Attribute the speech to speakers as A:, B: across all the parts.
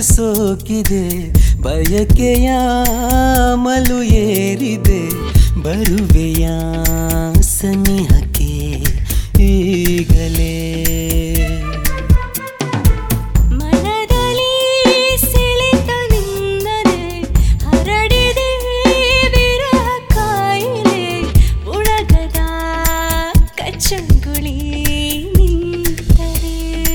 A: ಸೋಕಿದೆ ಬಯಕೆಯ ಮಲು ಏರಿದೆ ಬರುವೆಯ ಸನಿಹಕ್ಕೆ ಈಗಲೇ
B: ಮನದಲ್ಲಿ ಸೆಳೆತವಿಲ್ಲದೆ ಹರಡಿದೆ ವಿರಹ ಕಾಯಿಲೆ ಉಳಗದ ಕಚ್ಚಂಗುಳಿ ನಿಂತರೆ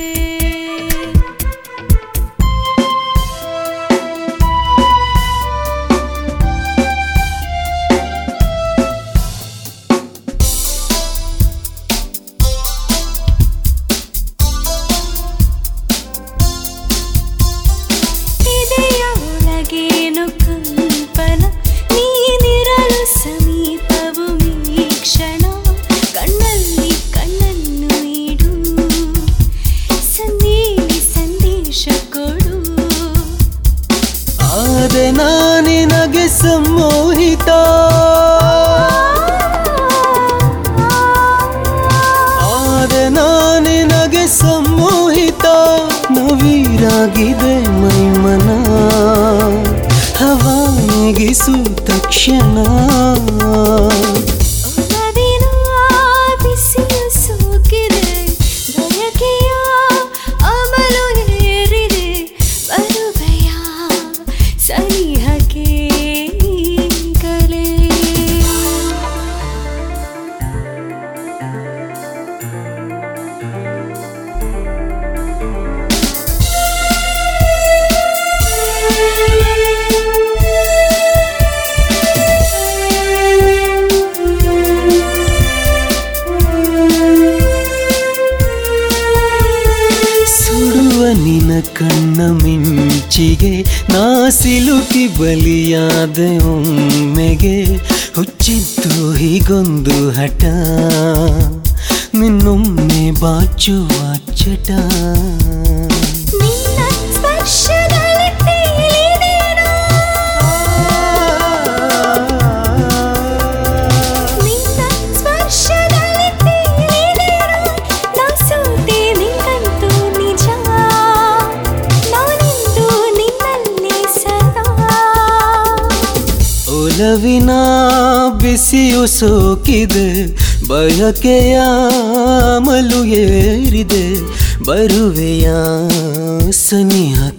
B: ಇದೆಯ ಒಳಗೇನು ಕಲ್ಪನ ನೀನಿರಲು ಸಮೀಪವು ಈ ಕ್ಷಣ ಕಣ್ಣಲ್ಲಿ ಕಣ್ಣನ್ನು ಇಡು ಸಂದೇಶ ಸಂದೇಶ ಕೊಡು
A: ಆದೆ ನಾನಿನಗೆ ಸಮ್ಮೋಹಿತ ಆದೆ ನಾನಿನಗೆ ಸಮ್ಮೋಹಿತ ನವಿರಾಗಿದೆ ಮೈಮನ ಹವಾನಿಗಿಸು ತಕ್ಷಣ
B: ಒಲವಿನ ಬಿಸಿಲು ಸೋಕಿದೆ ಬಯಕೆಯ ಅಮಲು ಏರಿದೆ ಬರುವೆಯ ಸನಿಹಕ್ಕೆ ಈಗಲೇ
A: ಸುಡುವ ನಿನ ಕಣ್ಣ ಮಿಂಚಿಗೆ ನಾ ಸಿಲುಕಿ ಬಲಿಯಾದೆ ಒಮ್ಮೆಗೆ ಹುಚ್ಚಿತ್ತು ಹೀಗೊಂದು ಹಠ ನಿನ್ನೊಮ್ಮೆ ಬಾಚುವ ಚಟ
B: ನಿನ್ನ ಸ್ಪರ್ಶದಲ್ಲಿ ತೇಲಿದೆನು. ನಿನ್ನ ಸ್ಪರ್ಶದಲ್ಲಿ ತೇಲಿದೆನು. ನಾ ಸೋತೆ ನಿನ್ನಂತೂ ನಿಜ. ನಾನಿಂದು ನಿನ್ನಲ್ಲಿ ಸದಾ
A: ಒಲವಿನ ಬಿಸಿಯು ಸೋಕಿದೆ ಬಯಕೆಯ ಮಲು ಏರಿದೆ ಬರುವೆಯ ಸನಿಹಕ್ಕೆ